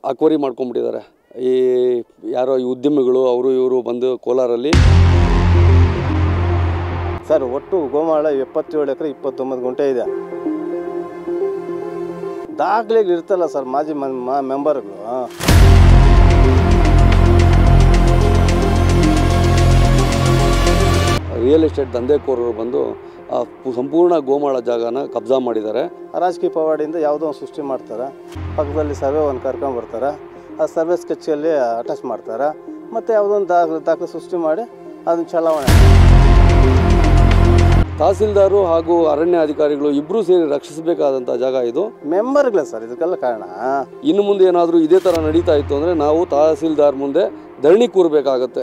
ಅಕ್ವರಿ ಮಾಡ್ಕೊಂಡ್ಬಿಟ್ಟಿದ್ದಾರೆ ಈ ಯಾರೋ ಈ ಉದ್ಯಮಿಗಳು ಅವರು ಇವರು ಬಂದು ಕೋಲಾರಲ್ಲಿ ಸರ್ ಒಟ್ಟು ಗೋಮಾಳ ಎಪ್ಪತ್ತೇಳು ಎಕರೆ ಇಪ್ಪತ್ತೊಂಬತ್ತು ಗುಂಟೆ ಇದೆ ದಾಖಲೆಗಳು ಇರ್ತಲ್ಲ ಸರ್ ಮಾಜಿ ಮೆಂಬರ್ಗಳು ರಿಯಲ್ ಎಸ್ಟೇಟ್ ದಂಧೆಕೋರರು ಬಂದು ಆ ಪು- ಸಂಪೂರ್ಣ ಗೋಮಾಳ ಜಾಗನ ಕಬ್ಜಾ ಮಾಡಿದ್ದಾರೆ ರಾಜಕೀಯ ಪವಾಡಿಯಿಂದ ಯಾವುದೋ ಒಂದು ಸೃಷ್ಟಿ ಮಾಡ್ತಾರೆ ಪಕ್ಕದಲ್ಲಿ ಸರ್ವೆ ಒಂದು ಕರ್ಕೊಂಡು ಬರ್ತಾರೆ ಆ ಸರ್ವೆ ಸ್ಕೆಚ್ಚಲ್ಲಿ ಅಟ್ಯಾಚ್ ಮಾಡ್ತಾರೆ ಮತ್ತು ಯಾವುದೋ ಒಂದು ದಾಖಲೆ ದಾಖಲೆ ಸೃಷ್ಟಿ ಮಾಡಿ ಅದನ್ನ ಚಲಾವಣೆ ತಹಸೀಲ್ದಾರು ಹಾಗೂ ಅರಣ್ಯ ಅಧಿಕಾರಿಗಳು ಇಬ್ಬರೂ ಸೇರಿ ರಕ್ಷಿಸಬೇಕಾದಂಥ ಜಾಗ ಇದು ಮೆಂಬರ್ಗಳೇ ಸರ್ ಇದಕ್ಕೆಲ್ಲ ಕಾರಣ ಇನ್ನು ಮುಂದೆ ಏನಾದರೂ ಇದೇ ಥರ ನಡೀತಾ ಇತ್ತು ಅಂದರೆ ನಾವು ತಹಸೀಲ್ದಾರ್ ಮುಂದೆ ಧರಣಿ ಕೂರಬೇಕಾಗತ್ತೆ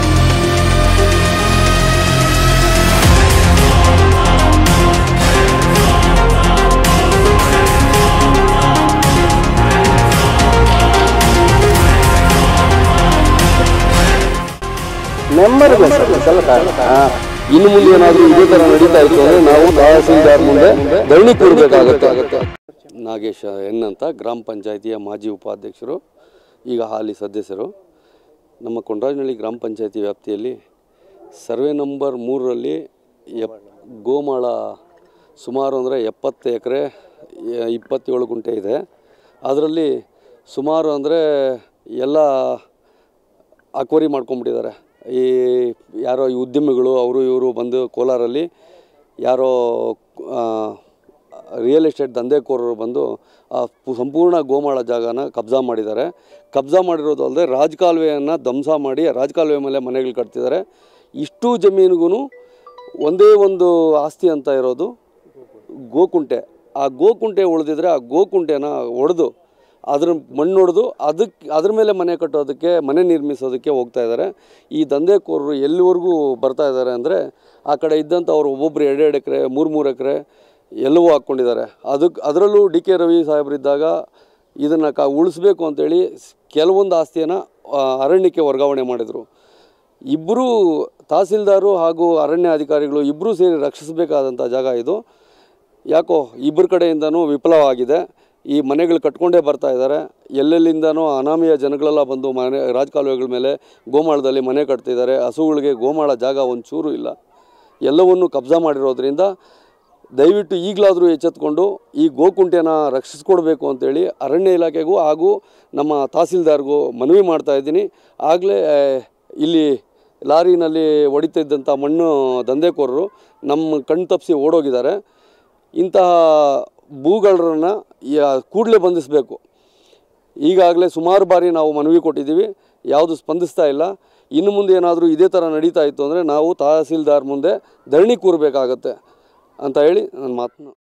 ಮೆಂಬರ್ಗಳೇ ಸರ್ ಇದಕ್ಕೆಲ್ಲ ಕಾರಣ ಇನ್ನು ಮುಂದೆ ಏನಾದರೂ ಇದೇ ಥರ ನಡೀತಾ ಇತ್ತು ಅಂದರೆ ನಾವು ತಹಸೀಲ್ದಾರ್ ಮುಂದೆ ಧರಣಿ ಕೂರಬೇಕಾಗತ್ತೆ ನಾಗೇಶ ಎನ್ ಅಂತ ಗ್ರಾಮ ಪಂಚಾಯಿತಿಯ ಮಾಜಿ ಉಪಾಧ್ಯಕ್ಷರು ಈಗ ಹಾಲಿ ಸದಸ್ಯರು ನಮ್ಮ ಕೊಂಡರಾಜನಹಳ್ಳಿ ಗ್ರಾಮ ಪಂಚಾಯಿತಿ ವ್ಯಾಪ್ತಿಯಲ್ಲಿ ಸರ್ವೆ ನಂಬರ್ ಮೂರರಲ್ಲಿ ಎಪ್ ಗೋಮಾಳ ಸುಮಾರು ಅಂದರೆ ಎಪ್ಪತ್ತು ಎಕರೆ ಇಪ್ಪತ್ತೇಳು ಗುಂಟೆ ಇದೆ ಅದರಲ್ಲಿ ಸುಮಾರು ಅಂದರೆ ಎಲ್ಲ ಅಕ್ವರಿ ಮಾಡ್ಕೊಂಬಿಟ್ಟಿದ್ದಾರೆ ಈ ಯಾರೋ ಈ ಉದ್ಯಮಿಗಳು ಅವರು ಇವರು ಬಂದು ಕೋಲಾರಲ್ಲಿ ಯಾರೋ ರಿಯಲ್ ಎಸ್ಟೇಟ್ ದಂಧೆಕೋರರು ಬಂದು ಆ ಪು- ಸಂಪೂರ್ಣ ಗೋಮಾಳ ಜಾಗನ ಕಬ್ಜಾ ಮಾಡಿದ್ದಾರೆ ಕಬ್ಜಾ ಮಾಡಿರೋದು ಅಲ್ಲದೆ ರಾಜಕಾಲುವೆಯನ್ನು ಧ್ವಂಸ ಮಾಡಿ ರಾಜಕಾಲುವೆ ಮೇಲೆ ಮನೆಗಳು ಕಟ್ತಿದ್ದಾರೆ ಇಷ್ಟು ಜಮೀನಿಗೂ ಒಂದೇ ಒಂದು ಆಸ್ತಿ ಅಂತ ಇರೋದು ಗೋಕುಂಟೆ ಆ ಗೋಕುಂಟೆ ಉಳಿದಿದ್ರೆ ಆ ಗೋಕುಂಟೆನ ಒಡೆದು ಅದ್ರ ಮಣ್ಣು ಹೊಡೆದು ಅದಕ್ಕೆ ಅದ್ರ ಮೇಲೆ ಮನೆ ಕಟ್ಟೋದಕ್ಕೆ ಮನೆ ನಿರ್ಮಿಸೋದಕ್ಕೆ ಹೋಗ್ತಾ ಇದ್ದಾರೆ ಈ ದಂಧೆಕೋರರು ಎಲ್ಲಿವರೆಗೂ ಬರ್ತಾ ಇದ್ದಾರೆ ಅಂದರೆ ಆ ಕಡೆ ಇದ್ದಂಥ ಅವ್ರು ಒಬ್ಬೊಬ್ಬರು ಎರಡೆರಡು ಎಕರೆ ಮೂರು ಮೂರು ಎಕರೆ ಎಲ್ಲವೂ ಹಾಕ್ಕೊಂಡಿದ್ದಾರೆ ಅದಕ್ಕೆ ಅದರಲ್ಲೂ ಡಿ ಕೆ ರವಿ ಸಾಹೇಬರಿದ್ದಾಗ ಇದನ್ನು ಕ ಉಳಿಸ್ಬೇಕು ಅಂತೇಳಿ ಸ್- ಕೆಲವೊಂದು ಆಸ್ತಿಯನ್ನು ಆ, ಅರಣ್ಯಕ್ಕೆ ವರ್ಗಾವಣೆ ಮಾಡಿದರು ಇಬ್ಬರೂ ತಹಸೀಲ್ದಾರು ಹಾಗೂ ಅರಣ್ಯ ಅಧಿಕಾರಿಗಳು ಇಬ್ಬರೂ ಸೇರಿ ರಕ್ಷಿಸಬೇಕಾದಂಥ ಜಾಗ ಇದು ಯಾಕೋ ಇಬ್ಬರ ಕಡೆಯಿಂದನೂ ವಿಫಲವಾಗಿದೆ ಈ ಮನೆಗಳು ಕಟ್ಕೊಂಡೇ ಬರ್ತಾ ಇದ್ದಾರೆ ಎಲ್ಲೆಲ್ಲಿಂದನೂ ಅನಾಮೀಯ ಜನಗಳೆಲ್ಲ ಬಂದು ಮನೆ ರಾಜಕಾಲುವೆಗಳ ಮೇಲೆ ಗೋಮಾಳದಲ್ಲಿ ಮನೆ ಕಟ್ತಿದ್ದಾರೆ ಹಸುಗಳಿಗೆ ಗೋಮಾಳ ಜಾಗ ಒಂಚೂರು ಇಲ್ಲ ಎಲ್ಲವನ್ನು ಕಬ್ಜಾ ಮಾಡಿರೋದ್ರಿಂದ ದಯವಿಟ್ಟು ಈಗಲಾದರೂ ಎಚ್ಚೆತ್ಕೊಂಡು ಈ ಗೋಕುಂಟೆನ ರಕ್ಷಿಸ್ಕೊಡ್ಬೇಕು ಅಂತೇಳಿ ಅರಣ್ಯ ಇಲಾಖೆಗೂ ಹಾಗೂ ನಮ್ಮ ತಹಸೀಲ್ದಾರ್ಗೂ ಮನವಿ ಮಾಡ್ತಾ ಇದ್ದೀನಿ ಆಗಲೇ ಇಲ್ಲಿ ಲಾರಿನಲ್ಲಿ ಹೊಡಿತಿದ್ದಂಥ ಮಣ್ಣು ದಂಧೆಕೋರರು ನಮ್ಮ ಕಣ್ಣು ತಪ್ಪಿಸಿ ಓಡೋಗಿದ್ದಾರೆ ಇಂತಹ ಭೂಗಳರನ್ನು ಕೂಡಲೇ ಬಂಧಿಸಬೇಕು ಈಗಾಗಲೇ ಸುಮಾರು ಬಾರಿ ನಾವು ಮನವಿ ಕೊಟ್ಟಿದ್ದೀವಿ ಯಾವುದು ಸ್ಪಂದಿಸ್ತಾ ಇಲ್ಲ ಇನ್ನು ಮುಂದೆ ಏನಾದರೂ ಇದೇ ಥರ ನಡೀತಾ ಇತ್ತು ಅಂದರೆ ನಾವು ತಹಸೀಲ್ದಾರ್ ಮುಂದೆ ಧರಣಿ ಕೂರಬೇಕಾಗತ್ತೆ ಅಂತ ಹೇಳಿ ನನ್ನ ಮಾತನ್ನು